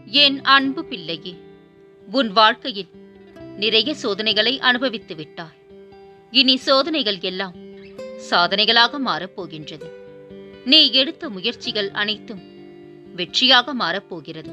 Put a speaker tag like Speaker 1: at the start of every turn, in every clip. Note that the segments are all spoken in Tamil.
Speaker 1: என் அன்பு பிள்ளையே உன் வாழ்க்கையில் நிறைய சோதனைகளை அனுபவித்து விட்டாய் இனி சோதனைகள் எல்லாம் சாதனைகளாக மாறப்போகின்றது நீ எடுத்த முயற்சிகள் அனைத்தும் வெற்றியாக மாறப்போகிறது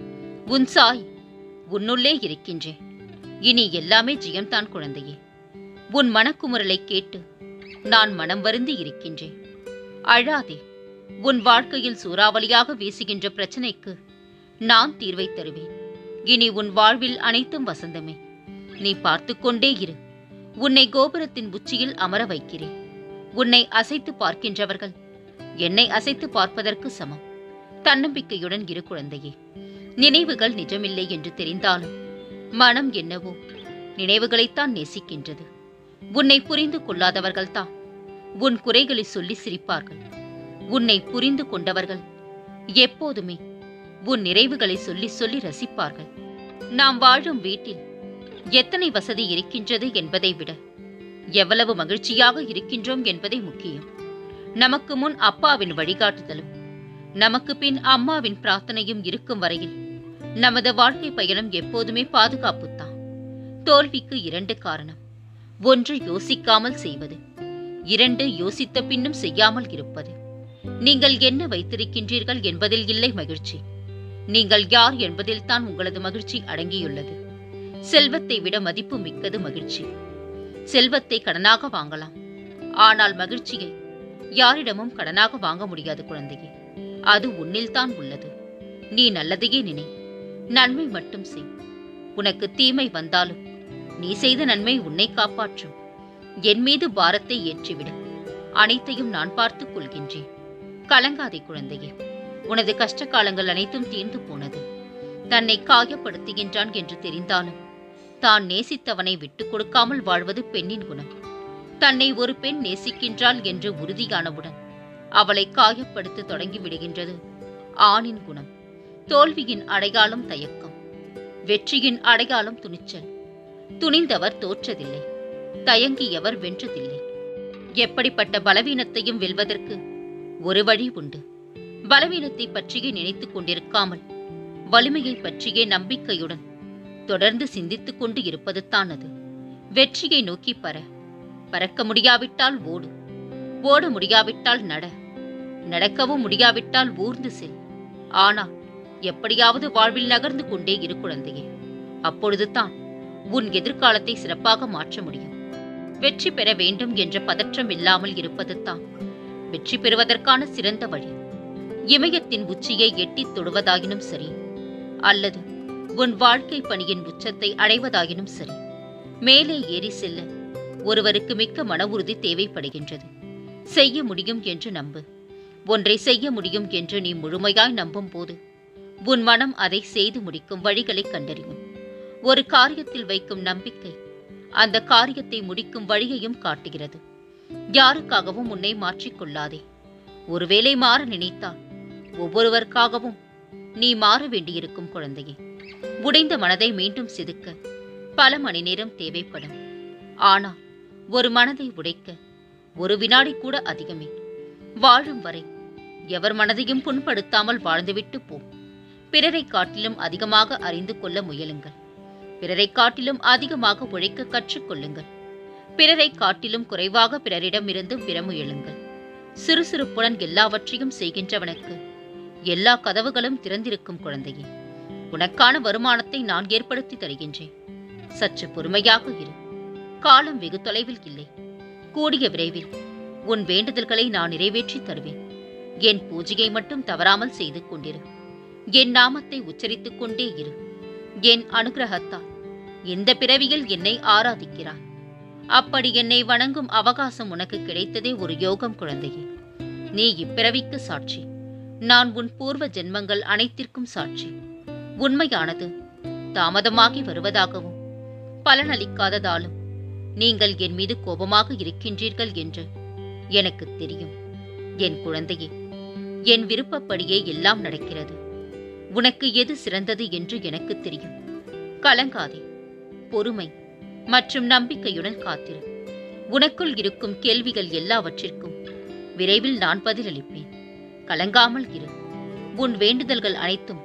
Speaker 1: உன் சாய் உன்னுள்ளே இருக்கின்றேன் இனி எல்லாமே ஜெயம்தான் குழந்தையே உன் மனக்குமுறலை கேட்டு நான் மனம் வருந்தி இருக்கின்றேன் அழாதே உன் வாழ்க்கையில் சூறாவளியாக வீசுகின்ற பிரச்சனைக்கு நான் தீர்வை தருவேன் இனி உன் வாழ்வில் அனைத்தும் வசந்தமே நீ பார்த்து கொண்டே இரு உன்னை கோபுரத்தின் உச்சியில் அமர வைக்கிறேன் உன்னை அசைத்து பார்க்கின்றவர்கள் என்னை அசைத்து பார்ப்பதற்கு சமம் தன்னம்பிக்கையுடன் இரு குழந்தையே நினைவுகள் நிஜமில்லை என்று தெரிந்தாலும் மனம் என்னவோ நினைவுகளைத்தான் நேசிக்கின்றது உன்னை புரிந்து கொள்ளாதவர்கள்தான் உன் குறைகளை சொல்லி சிரிப்பார்கள் உன்னை புரிந்து கொண்டவர்கள் எப்போதுமே உன் நிறைவுகளை சொல்லி சொல்லி ரசிப்பார்கள் நாம் வாழும் வீட்டில் எத்தனை வசதி இருக்கின்றது என்பதை விட எவ்வளவு மகிழ்ச்சியாக இருக்கின்றோம் என்பதே முக்கியம் நமக்கு முன் அப்பாவின் வழிகாட்டுதலும் நமக்கு பின் அம்மாவின் பிரார்த்தனையும் இருக்கும் வரையில் நமது வாழ்க்கை பயணம் எப்போதுமே பாதுகாப்புத்தான் தோல்விக்கு இரண்டு காரணம் ஒன்று யோசிக்காமல் செய்வது இரண்டு யோசித்த பின்னும் செய்யாமல் இருப்பது நீங்கள் என்ன வைத்திருக்கின்றீர்கள் என்பதில் இல்லை மகிழ்ச்சி நீங்கள் யார் என்பதில்தான் உங்களது மகிழ்ச்சி அடங்கியுள்ளது செல்வத்தை விட மதிப்பு மிக்கது மகிழ்ச்சி செல்வத்தை கடனாக வாங்கலாம் ஆனால் மகிழ்ச்சியை யாரிடமும் கடனாக வாங்க முடியாது குழந்தையே அது உன்னில்தான் உள்ளது நீ நல்லதையே நினை நன்மை மட்டும் செய் உனக்கு தீமை வந்தாலும் நீ செய்த நன்மை உன்னை காப்பாற்றும் என் மீது பாரத்தை ஏற்றிவிடு அனைத்தையும் நான் பார்த்துக் கொள்கின்றேன் கலங்காதே குழந்தையே உனது கஷ்ட காலங்கள் அனைத்தும் தீர்ந்து போனது தன்னை காயப்படுத்துகின்றான் என்று தெரிந்தாலும் தான் நேசித்தவனை விட்டுக் கொடுக்காமல் வாழ்வது பெண்ணின் குணம் தன்னை ஒரு பெண் நேசிக்கின்றாள் என்று உறுதியானவுடன் அவளை காயப்படுத்த தொடங்கி விடுகின்றது ஆணின் குணம் தோல்வியின் அடையாளம் தயக்கம் வெற்றியின் அடையாளம் துணிச்சல் துணிந்தவர் தோற்றதில்லை தயங்கியவர் வென்றதில்லை எப்படிப்பட்ட பலவீனத்தையும் வெல்வதற்கு ஒரு வழி உண்டு பலவீனத்தை பற்றியே நினைத்துக் கொண்டிருக்காமல் வலிமையை பற்றியே நம்பிக்கையுடன் தொடர்ந்து சிந்தித்துக் கொண்டு இருப்பது தான் அது வெற்றியை நோக்கி பற பறக்க முடியாவிட்டால் ஓடு ஓட முடியாவிட்டால் நட நடக்கவும் முடியாவிட்டால் ஊர்ந்து செல் ஆனால் எப்படியாவது வாழ்வில் நகர்ந்து கொண்டே இரு குழந்தையே அப்பொழுதுதான் உன் எதிர்காலத்தை சிறப்பாக மாற்ற முடியும் வெற்றி பெற வேண்டும் என்ற பதற்றம் இல்லாமல் இருப்பதுதான் வெற்றி பெறுவதற்கான சிறந்த வழி இமயத்தின் உச்சியை எட்டித் தொடுவதாயினும் சரி அல்லது உன் வாழ்க்கை பணியின் உச்சத்தை அடைவதாயினும் சரி மேலே ஏறி செல்ல ஒருவருக்கு மிக்க மன உறுதி தேவைப்படுகின்றது செய்ய முடியும் என்று நம்பு ஒன்றை செய்ய முடியும் என்று நீ முழுமையாய் நம்பும் போது உன் மனம் அதை செய்து முடிக்கும் வழிகளை கண்டறியும் ஒரு காரியத்தில் வைக்கும் நம்பிக்கை அந்த காரியத்தை முடிக்கும் வழியையும் காட்டுகிறது யாருக்காகவும் உன்னை மாற்றிக்கொள்ளாதே ஒருவேளை மாற நினைத்தால் ஒவ்வொருவருக்காகவும் நீ மாற வேண்டியிருக்கும் குழந்தையே உடைந்த மனதை மீண்டும் செதுக்க பல மணி நேரம் தேவைப்படும் ஆனால் ஒரு மனதை உடைக்க ஒரு வினாடி கூட அதிகமே வாழும் வரை எவர் மனதையும் புண்படுத்தாமல் வாழ்ந்துவிட்டு போ பிறரை காட்டிலும் அதிகமாக அறிந்து கொள்ள முயலுங்கள் பிறரை காட்டிலும் அதிகமாக உழைக்க கற்றுக்கொள்ளுங்கள் பிறரை காட்டிலும் குறைவாக பிறரிடமிருந்து பெற முயலுங்கள் சிறுசிறுப்புடன் எல்லாவற்றையும் செய்கின்றவனுக்கு எல்லா கதவுகளும் திறந்திருக்கும் குழந்தையே உனக்கான வருமானத்தை நான் ஏற்படுத்தி தருகின்றேன் சற்று பொறுமையாக இரு காலம் வெகு தொலைவில் இல்லை கூடிய விரைவில் உன் வேண்டுதல்களை நான் நிறைவேற்றி தருவேன் என் பூஜையை மட்டும் தவறாமல் செய்து கொண்டிரு என் நாமத்தை உச்சரித்துக் கொண்டே இரு என் அனுகிரகத்தால் இந்த பிறவியில் என்னை ஆராதிக்கிறாய் அப்படி என்னை வணங்கும் அவகாசம் உனக்கு கிடைத்ததே ஒரு யோகம் குழந்தையே நீ இப்பிறவிக்கு சாட்சி நான் உன் பூர்வ ஜென்மங்கள் அனைத்திற்கும் சாட்சி உண்மையானது தாமதமாகி வருவதாகவும் பலனளிக்காததாலும் நீங்கள் என் மீது கோபமாக இருக்கின்றீர்கள் என்று எனக்கு தெரியும் என் குழந்தையே என் விருப்பப்படியே எல்லாம் நடக்கிறது உனக்கு எது சிறந்தது என்று எனக்கு தெரியும் கலங்காதே பொறுமை மற்றும் நம்பிக்கையுடன் காத்திரு உனக்குள் இருக்கும் கேள்விகள் எல்லாவற்றிற்கும் விரைவில் நான் பதிலளிப்பேன் கலங்காமல் இரு உன் வேண்டுதல்கள் அனைத்தும்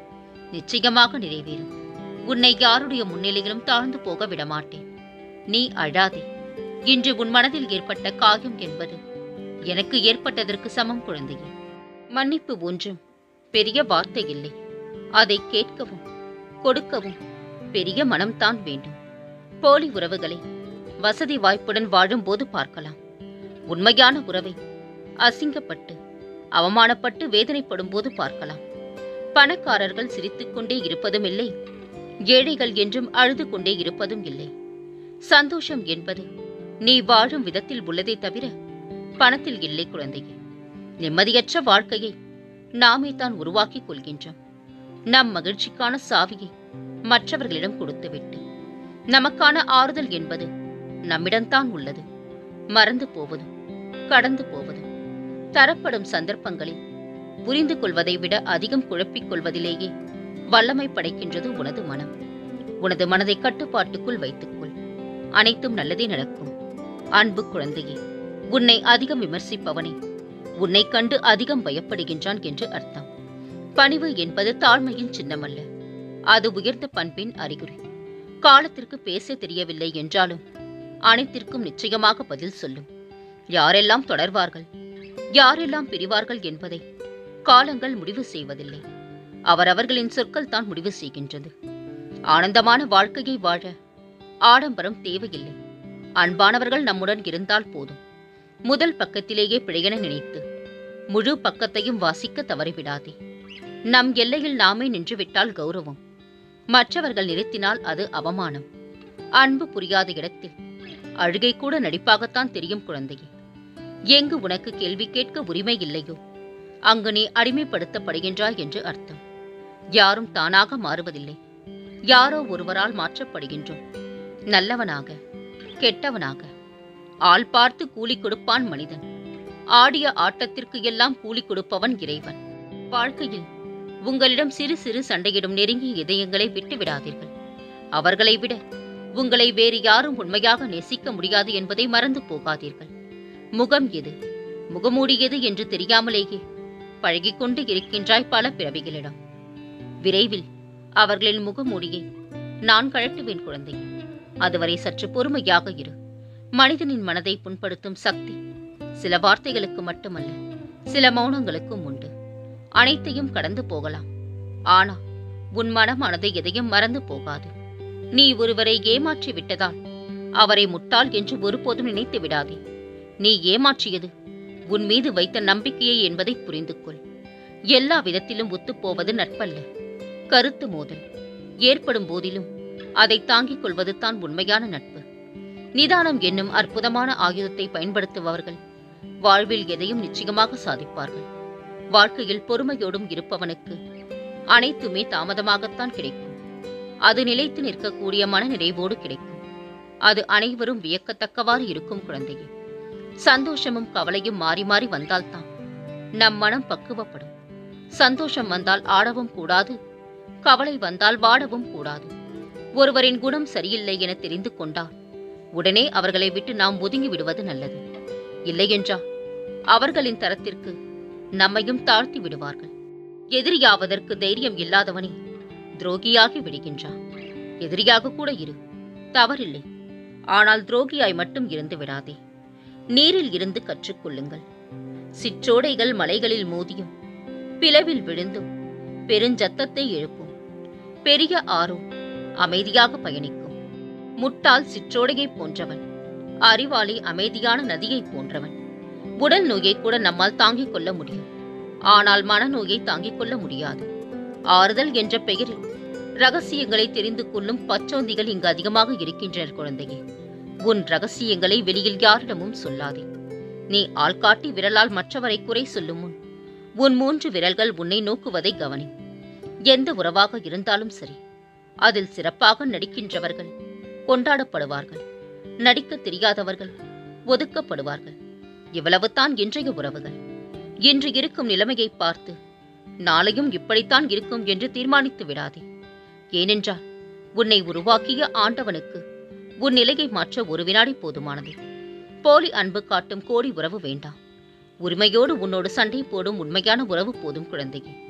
Speaker 1: நிச்சயமாக நிறைவேறும் உன்னை யாருடைய முன்னிலையிலும் தாழ்ந்து போக விடமாட்டேன் நீ அழாதே இன்று உன் மனதில் ஏற்பட்ட காயம் என்பது எனக்கு ஏற்பட்டதற்கு சமம் குழந்தையே மன்னிப்பு ஒன்றும் பெரிய வார்த்தை இல்லை அதை கேட்கவும் கொடுக்கவும் பெரிய மனம்தான் வேண்டும் போலி உறவுகளை வசதி வாய்ப்புடன் வாழும்போது பார்க்கலாம் உண்மையான உறவை அசிங்கப்பட்டு அவமானப்பட்டு வேதனைப்படும் போது பார்க்கலாம் பணக்காரர்கள் சிரித்துக்கொண்டே இருப்பதும் இல்லை ஏழைகள் என்றும் அழுது கொண்டே இருப்பதும் இல்லை சந்தோஷம் என்பது நீ வாழும் விதத்தில் உள்ளதே தவிர பணத்தில் இல்லை குழந்தையே நிம்மதியற்ற வாழ்க்கையை நாமே தான் உருவாக்கிக் கொள்கின்றோம் நம் மகிழ்ச்சிக்கான சாவியை மற்றவர்களிடம் கொடுத்துவிட்டு நமக்கான ஆறுதல் என்பது நம்மிடம்தான் உள்ளது மறந்து போவதும் கடந்து போவதும் தரப்படும் சந்தர்ப்பங்களில் புரிந்து கொள்வதை விட அதிகம் குழப்பிக் கொள்வதிலேயே வல்லமை படைக்கின்றது உனது மனம் உனது மனதை கட்டுப்பாட்டுக்குள் வைத்துக்கொள் அனைத்தும் நல்லதே நடக்கும் அன்பு குழந்தையே உன்னை அதிகம் விமர்சிப்பவனே உன்னை கண்டு அதிகம் பயப்படுகின்றான் என்று அர்த்தம் பணிவு என்பது தாழ்மையின் சின்னமல்ல அது உயர்ந்த பண்பின் அறிகுறி காலத்திற்கு பேச தெரியவில்லை என்றாலும் அனைத்திற்கும் நிச்சயமாக பதில் சொல்லும் யாரெல்லாம் தொடர்வார்கள் யாரெல்லாம் பிரிவார்கள் என்பதை காலங்கள் முடிவு செய்வதில்லை அவரவர்களின் சொற்கள் தான் முடிவு செய்கின்றது ஆனந்தமான வாழ்க்கையை வாழ ஆடம்பரம் தேவையில்லை அன்பானவர்கள் நம்முடன் இருந்தால் போதும் முதல் பக்கத்திலேயே பிழையென நினைத்து முழு பக்கத்தையும் வாசிக்க தவறிவிடாதே நம் எல்லையில் நாமே நின்றுவிட்டால் கௌரவம் மற்றவர்கள் நிறுத்தினால் அது அவமானம் அன்பு புரியாத இடத்தில் அழுகை கூட நடிப்பாகத்தான் தெரியும் குழந்தையே எங்கு உனக்கு கேள்வி கேட்க உரிமை இல்லையோ அங்கு நீ அடிமைப்படுத்தப்படுகின்றாய் என்று அர்த்தம் யாரும் தானாக மாறுவதில்லை யாரோ ஒருவரால் மாற்றப்படுகின்றோம் நல்லவனாக கெட்டவனாக ஆள் பார்த்து கூலி கொடுப்பான் மனிதன் ஆடிய ஆட்டத்திற்கு எல்லாம் கூலி கொடுப்பவன் இறைவன் வாழ்க்கையில் உங்களிடம் சிறு சிறு சண்டையிடும் நெருங்கிய இதயங்களை விட்டு விடாதீர்கள் அவர்களை விட உங்களை வேறு யாரும் உண்மையாக நேசிக்க முடியாது என்பதை மறந்து போகாதீர்கள் முகம் எது முகமூடி எது என்று தெரியாமலேயே பழகிக்கொண்டு இருக்கின்றாய் பல பிறவிகளிடம் விரைவில் அவர்களின் முகமூடியை நான் கழட்டுவேன் குழந்தை அதுவரை சற்று பொறுமையாக இரு மனிதனின் மனதை புண்படுத்தும் சக்தி சில வார்த்தைகளுக்கு மட்டுமல்ல சில மௌனங்களுக்கும் உண்டு அனைத்தையும் கடந்து போகலாம் ஆனா உன் மனமானது எதையும் மறந்து போகாது நீ ஒருவரை ஏமாற்றி விட்டதால் அவரை முட்டாள் என்று ஒருபோதும் நினைத்து விடாதே நீ ஏமாற்றியது உன் மீது வைத்த நம்பிக்கையை என்பதை புரிந்து கொள் எல்லா விதத்திலும் ஒத்துப்போவது நட்பல்ல கருத்து மோதல் ஏற்படும் போதிலும் அதை தாங்கிக் கொள்வது தான் உண்மையான நட்பு நிதானம் என்னும் அற்புதமான ஆயுதத்தை பயன்படுத்துபவர்கள் வாழ்வில் எதையும் நிச்சயமாக சாதிப்பார்கள் வாழ்க்கையில் பொறுமையோடும் இருப்பவனுக்கு அனைத்துமே தாமதமாகத்தான் கிடைக்கும் அது நிலைத்து நிற்கக்கூடிய மன நிறைவோடு கிடைக்கும் அது அனைவரும் வியக்கத்தக்கவாறு இருக்கும் குழந்தையே சந்தோஷமும் கவலையும் மாறி மாறி வந்தால்தான் நம் மனம் பக்குவப்படும் சந்தோஷம் வந்தால் ஆடவும் கூடாது கவலை வந்தால் வாடவும் கூடாது ஒருவரின் குணம் சரியில்லை என தெரிந்து கொண்டால் உடனே அவர்களை விட்டு நாம் ஒதுங்கி விடுவது நல்லது இல்லையென்றால் அவர்களின் தரத்திற்கு நம்மையும் தாழ்த்தி விடுவார்கள் எதிரியாவதற்கு தைரியம் இல்லாதவனே துரோகியாகி விடுகின்றான் எதிரியாக கூட இரு தவறில்லை ஆனால் துரோகியாய் மட்டும் இருந்து விடாதே நீரில் இருந்து கற்றுக்கொள்ளுங்கள் சிற்றோடைகள் மலைகளில் மோதியும் பிளவில் விழுந்தும் பெருஞ்சத்தத்தை எழுப்பும் பெரிய ஆறோ அமைதியாக பயணிக்கும் முட்டாள் சிற்றோடையைப் போன்றவன் அறிவாளி அமைதியான நதியைப் போன்றவன் உடல் நோயை கூட நம்மால் தாங்கிக் கொள்ள முடியும் ஆனால் மனநோயை தாங்கிக் கொள்ள முடியாது ஆறுதல் என்ற பெயரில் ரகசியங்களை தெரிந்து கொள்ளும் பச்சோந்திகள் இங்கு அதிகமாக இருக்கின்றனர் குழந்தையே உன் ரகசியங்களை வெளியில் யாரிடமும் சொல்லாதே நீ ஆள்காட்டி விரலால் மற்றவரை குறை சொல்லும் முன் உன் மூன்று விரல்கள் உன்னை நோக்குவதை கவனி எந்த உறவாக இருந்தாலும் சரி அதில் சிறப்பாக நடிக்கின்றவர்கள் கொண்டாடப்படுவார்கள் நடிக்கத் தெரியாதவர்கள் ஒதுக்கப்படுவார்கள் இவ்வளவுதான் இன்றைய உறவுகள் இன்று இருக்கும் நிலைமையை பார்த்து நாளையும் இப்படித்தான் இருக்கும் என்று தீர்மானித்து விடாதே ஏனென்றால் உன்னை உருவாக்கிய ஆண்டவனுக்கு உன் நிலையை மாற்ற ஒரு வினாடி போதுமானது போலி அன்பு காட்டும் கோடி உறவு வேண்டாம் உரிமையோடு உன்னோடு சண்டை போடும் உண்மையான உறவு போதும் குழந்தையே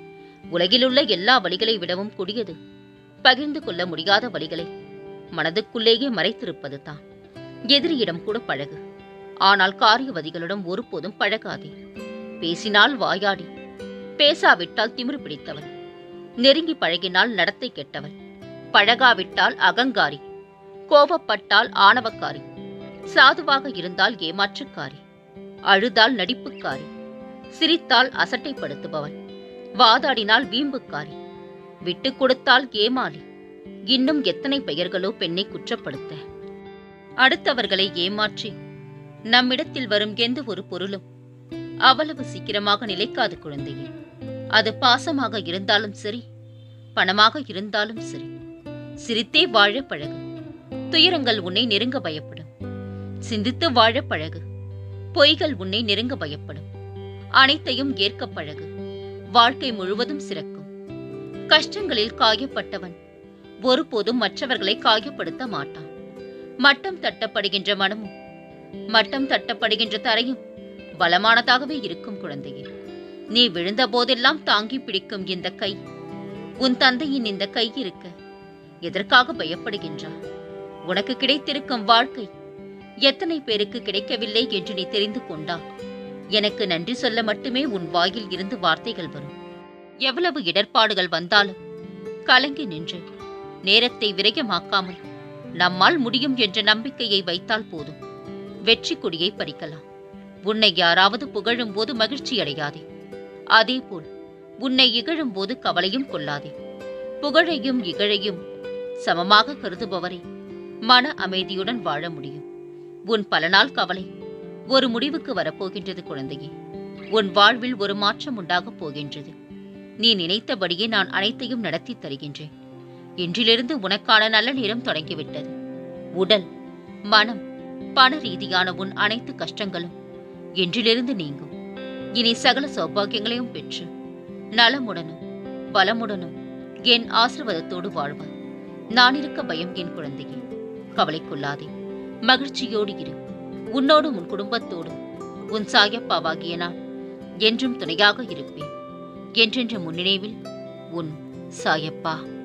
Speaker 1: உலகிலுள்ள எல்லா வழிகளை விடவும் கொடியது பகிர்ந்து கொள்ள முடியாத வழிகளை மனதுக்குள்ளேயே மறைத்திருப்பது தான் எதிரியிடம் கூட பழகு ஆனால் காரியவதிகளிடம் ஒருபோதும் பழகாதே பேசினால் வாயாடி பேசாவிட்டால் திமிரு பிடித்தவள் நெருங்கி பழகினால் நடத்தை கெட்டவள் பழகாவிட்டால் அகங்காரி கோபப்பட்டால் ஆணவக்காரி சாதுவாக இருந்தால் ஏமாற்றுக்காரி அழுதால் நடிப்புக்காரி சிரித்தால் அசட்டைப்படுத்துபவள் வாதாடினால் வீம்புக்காரி விட்டு கொடுத்தால் ஏமாளி இன்னும் எத்தனை பெயர்களோ பெண்ணை குற்றப்படுத்த அடுத்தவர்களை ஏமாற்றி நம்மிடத்தில் வரும் எந்த ஒரு பொருளும் அவ்வளவு சீக்கிரமாக நிலைக்காது குழந்தையே அது பாசமாக இருந்தாலும் சரி பணமாக இருந்தாலும் சரி சிரித்தே வாழ பழகு துயரங்கள் உன்னை நெருங்க பயப்படும் சிந்தித்து வாழ பழகு பொய்கள் உன்னை நெருங்க பயப்படும் அனைத்தையும் ஏற்க பழகு வாழ்க்கை முழுவதும் சிறக்கும் கஷ்டங்களில் காயப்பட்டவன் ஒருபோதும் மற்றவர்களை காயப்படுத்த மாட்டான் மட்டம் தட்டப்படுகின்ற மனமும் மட்டம் தட்டப்படுகின்ற தரையும் பலமானதாகவே இருக்கும் குழந்தையே நீ விழுந்த போதெல்லாம் தாங்கி பிடிக்கும் இந்த கை உன் தந்தையின் இந்த கை இருக்க எதற்காக பயப்படுகின்றாய் உனக்கு கிடைத்திருக்கும் வாழ்க்கை எத்தனை பேருக்கு கிடைக்கவில்லை என்று நீ தெரிந்து கொண்டா எனக்கு நன்றி சொல்ல மட்டுமே உன் வாயில் இருந்து வார்த்தைகள் வரும் எவ்வளவு இடர்பாடுகள் வந்தாலும் கலங்கி நின்று நேரத்தை விரயமாக்காமல் நம்மால் முடியும் என்ற நம்பிக்கையை வைத்தால் போதும் வெற்றி கொடியை பறிக்கலாம் உன்னை யாராவது புகழும் போது மகிழ்ச்சி அடையாதே அதேபோல் உன்னை இகழும் போது கவலையும் கொள்ளாதே புகழையும் இகழையும் சமமாக கருதுபவரை மன அமைதியுடன் வாழ முடியும் உன் பல நாள் கவலை ஒரு முடிவுக்கு வரப்போகின்றது குழந்தையே உன் வாழ்வில் ஒரு மாற்றம் உண்டாகப் போகின்றது நீ நினைத்தபடியே நான் அனைத்தையும் நடத்தி தருகின்றேன் இன்றிலிருந்து உனக்கான நல்ல நேரம் தொடங்கிவிட்டது உடல் மனம் பண ரீதியான உன் அனைத்து கஷ்டங்களும் இன்றிலிருந்து நீங்கும் இனி சகல சௌபாகியங்களையும் பெற்று நலமுடனும் பலமுடனும் என் ஆசிர்வாதத்தோடு வாழ்வாய் நான் இருக்க பயம் என் குழந்தையே கவலைக்குள்ளாதே மகிழ்ச்சியோடு இரு உன்னோடும் உன் குடும்பத்தோடும் உன் சாயப்பாவாகிய நான் என்றும் துணையாக இருப்பேன் என்றென்ற முன்னினைவில் உன் சாயப்பா